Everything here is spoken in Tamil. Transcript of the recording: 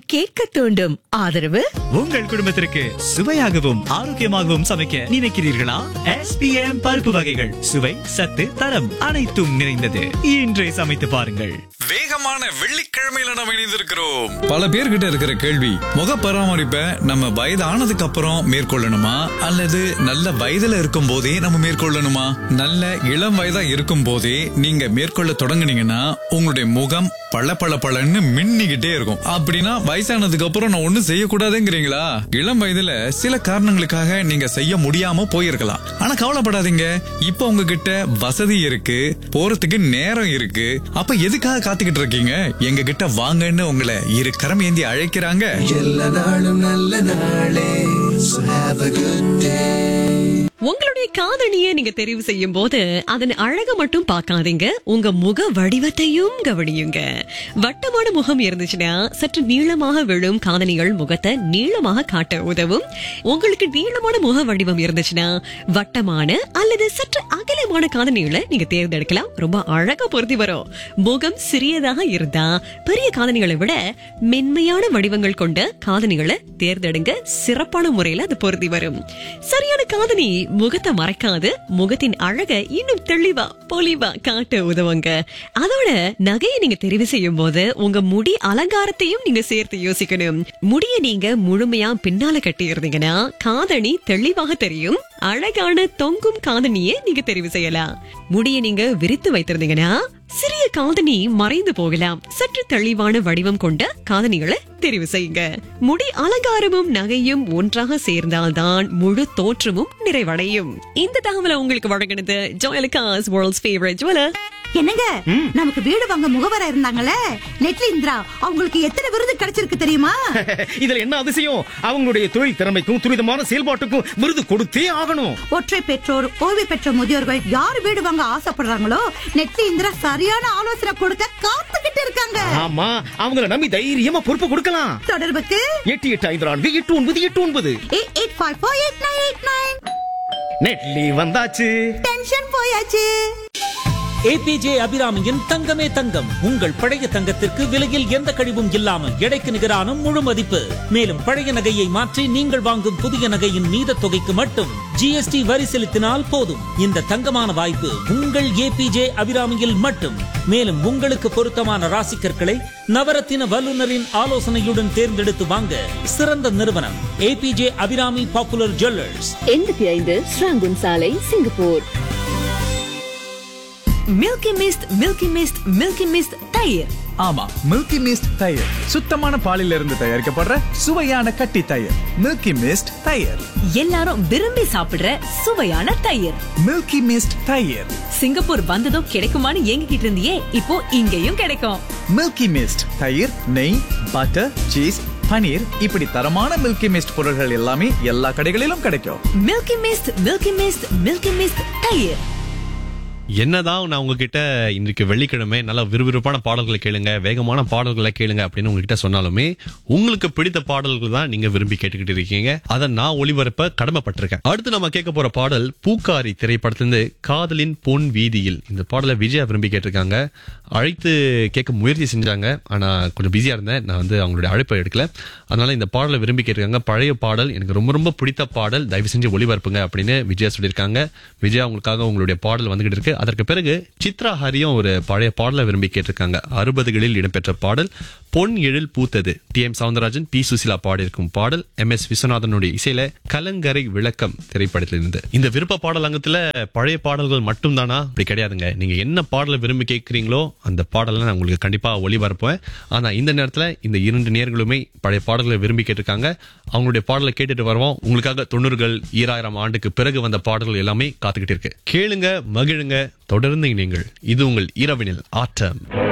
கேட்க தூண்டும் ஆதரவு உங்கள் குடும்பத்திற்கு சுவையாகவும் ஆரோக்கியமாகவும் சமைக்க நினைக்கிறீர்களா எஸ்பிஎம் பருப்பு வகைகள் சுவை சத்து தரம் அனைத்தும் நிறைந்தது இன்றே சமைத்து பாருங்கள் வேகமான வெள்ளிக்கிழமையில நம்ம இணைந்திருக்கிறோம் பல பேர்கிட்ட இருக்கிற கேள்வி முக பராமரிப்பை நம்ம வயதானதுக்கு அப்புறம் மேற்கொள்ளணுமா அல்லது நல்ல வயதுல இருக்கும் போதே நம்ம மேற்கொள்ளணுமா நல்ல இளம் வயதா இருக்கும் போதே நீங்க மேற்கொள்ள தொடங்குனீங்கன்னா உங்களுடைய முகம் பள பள பளன்னு மின்னிக்கிட்டே இருக்கும் அப்படின்னா வயசானதுக்கு அப்புறம் நான் ஒண்ணும் செய்யக்கூடாதுங்கிறீங்களா இளம் வயதுல சில காரணங்களுக்காக நீங்க செய்ய முடியாம போயிருக்கலாம் ஆனா கவலைப்படாதீங்க இப்ப உங்ககிட்ட வசதி இருக்கு போறதுக்கு நேரம் இருக்கு அப்ப எதுக்காக காத்துக்கிட்டு இருக்கீங்க எங்க கிட்ட வாங்கன்னு உங்களை இரு கரம் ஏந்தி அழைக்கிறாங்க எல்லா நாளும் நல்ல நாளே So have a good day உங்களுடைய காதணியை நீங்க தெரிவு செய்யும் போது அதன் அழக மட்டும் பார்க்காதீங்க உங்க முக வடிவத்தையும் கவனியுங்க வட்டமான முகம் இருந்துச்சுன்னா சற்று நீளமாக விழும் காதணிகள் முகத்தை நீளமாக காட்ட உதவும் உங்களுக்கு நீளமான முக வடிவம் இருந்துச்சுன்னா வட்டமான அல்லது சற்று அகலமான காதணிகளை நீங்க தேர்ந்தெடுக்கலாம் ரொம்ப அழகா பொருத்தி வரும் முகம் சிறியதாக இருந்தா பெரிய காதணிகளை விட மென்மையான வடிவங்கள் கொண்ட காதணிகளை தேர்ந்தெடுங்க சிறப்பான முறையில அது பொருத்தி வரும் சரியான காதணி முகத்தை மறைக்காது முகத்தின் அழக இன்னும் தெளிவா பொலிவா காட்ட உதவுங்க அதோட நகையை நீங்க தெரிவு செய்யும் போது உங்க முடி அலங்காரத்தையும் நீங்க சேர்த்து யோசிக்கணும் முடிய நீங்க முழுமையா பின்னால கட்டி இருந்தீங்கன்னா காதணி தெளிவாக தெரியும் அழகான தொங்கும் காதணியை நீங்க தெரிவு செய்யலாம் முடிய நீங்க விரித்து வைத்திருந்தீங்கன்னா சிறிய காதணி மறைந்து போகலாம் சற்று தெளிவான வடிவம் கொண்ட காதணிகளை தெரிவு செய்யுங்க முடி அலங்காரமும் நகையும் ஒன்றாக சேர்ந்தால்தான் முழு தோற்றமும் நிறைவடையும் இந்த தகவலை உங்களுக்கு வழங்கினது ஜோயலுக்காஸ் வேர்ல்ட்ஸ் ஃபேவரட் ஜுவலர் என்னங்க நமக்கு வீடு வாங்க முகவரா இருந்தாங்கல்ல நெட்லி இந்திரா அவங்களுக்கு எத்தனை விருது கிடைச்சிருக்கு தெரியுமா இதுல என்ன அதிசயம் அவங்களுடைய தொழில் திறமைக்கும் துரிதமான செயல்பாட்டுக்கும் விருது கொடுத்தே ஆகணும் ஒற்றை பெற்றோர் ஓய்வு பெற்ற முதியோர்கள் யார் வீடு வாங்க ஆசைப்படுறாங்களோ நெட்லி இந்திரா சரியான ஆலோசனை கொடுக்க காத்துக்கிட்டு இருக்காங்க ஆமா அவங்கள நம்பி தைரியமா பொறுப்பு கொடுக்கலாம் தொடர்புக்கு எட்டு எட்டு ஐந்து நான்கு எட்டு ஒன்பது எட்டு ஒன்பது eight eight five four eight nine eight nine நெட்லி வந்தாச்சு டென்ஷன் போயாச்சு ஏபிஜே அபிராமியின் தங்கமே தங்கம் உங்கள் பழைய தங்கத்திற்கு விலையில் எந்த கழிவும் இல்லாமல் எடைக்கு நிகரான முழு மதிப்பு மேலும் பழைய நகையை மாற்றி நீங்கள் வாங்கும் புதிய நகையின் மீத தொகைக்கு மட்டும் ஜிஎஸ்டி வரி செலுத்தினால் போதும் இந்த தங்கமான வாய்ப்பு உங்கள் ஏபிஜே அபிராமியில் மட்டும் மேலும் உங்களுக்கு பொருத்தமான ராசிக்கற்களை நவரத்தின வல்லுநரின் ஆலோசனையுடன் தேர்ந்தெடுத்து வாங்க சிறந்த நிறுவனம் ஏபிஜே அபிராமி பாப்புலர் ஜுவல்லர்ஸ் எண்பத்தி ஐந்து ஸ்ராங்குன் சாலை Singapore Milky Mist Milky Mist Milky Mist தயிர் ஆமா மில்கி மிஸ்ட் தயிர் சுத்தமான பாலில் இருந்து தயாரிக்கப்படுற சுவையான கட்டி தயிர் மில்கி மிஸ்ட் தயிர் எல்லாரும் விரும்பி சாப்பிடுற சுவையான தயிர் மில்கி மிஸ்ட் தயிர் சிங்கப்பூர் வந்ததும் கிடைக்குமான்னு ஏங்கிக்கிட்டு இருந்தியே இப்போ இங்கேயும் கிடைக்கும் மில்கி மிஸ்ட் தயிர் நெய் பட்டர் சீஸ் பனீர் இப்படி தரமான மில்கி மிஸ்ட் பொருட்கள் எல்லாமே எல்லா கடைகளிலும் கிடைக்கும் Milky Mist Milky Mist Milky Mist தயிர் என்னதான் நான் உங்ககிட்ட இன்றைக்கு வெள்ளிக்கிழமை நல்லா விறுவிறுப்பான பாடல்களை கேளுங்க வேகமான பாடல்களை கேளுங்க அப்படின்னு உங்ககிட்ட சொன்னாலுமே உங்களுக்கு பிடித்த பாடல்கள் தான் நீங்க விரும்பி கேட்டுக்கிட்டு இருக்கீங்க அதை நான் ஒளிபரப்ப கடமைப்பட்டிருக்கேன் அடுத்து நம்ம கேட்க போற பாடல் பூக்காரி திரைப்படத்திலிருந்து காதலின் பொன் வீதியில் இந்த பாடலை விஜயா விரும்பி கேட்டிருக்காங்க அழைத்து கேட்க முயற்சி செஞ்சாங்க ஆனா கொஞ்சம் பிஸியா இருந்தேன் நான் வந்து அவங்களுடைய அழைப்பை எடுக்கல அதனால இந்த பாடலை விரும்பி கேட்டிருக்காங்க பழைய பாடல் எனக்கு ரொம்ப ரொம்ப பிடித்த பாடல் தயவு செஞ்சு ஒளிபரப்புங்க அப்படின்னு விஜயா சொல்லியிருக்காங்க விஜயா உங்களுக்காக உங்களுடைய பாடல் வந்துகிட்டு இருக்கு அதற்கு பிறகு சித்ரா ஹரியும் ஒரு பழைய பாடலை விரும்பி கேட்டிருக்காங்க அறுபதுகளில் இடம்பெற்ற பாடல் பொன் எழில் பூத்தது T M Soundararajan P Susheela பாடியிருக்கும் பாடல் எம் எஸ் விஸ்வநாதனுடைய இசையில கலங்கரை விளக்கம் திரைப்படத்திலிருந்து இந்த விருப்ப பாடல் அங்கத்துல பழைய பாடல்கள் மட்டும் தானா அப்படி கிடையாதுங்க நீங்க என்ன பாடலை விரும்பி கேட்கிறீங்களோ அந்த பாடலை நான் உங்களுக்கு கண்டிப்பா ஒளிபரப்புவேன் ஆனா இந்த நேரத்துல இந்த இரண்டு நேர்களுமே பழைய பாடல்களை விரும்பி கேட்டிருக்காங்க அவங்களுடைய பாடலை கேட்டுட்டு வருவோம் உங்களுக்காக தொண்ணூறுகள் ஈராயிரம் ஆண்டுக்கு பிறகு வந்த பாடல்கள் எல்லாமே காத்துக்கிட்டு இருக்கு கேளுங்க மகிழுங்க தொடர்ந்து நீங்கள் இது உங்கள் இரவினில் ஆட்டம்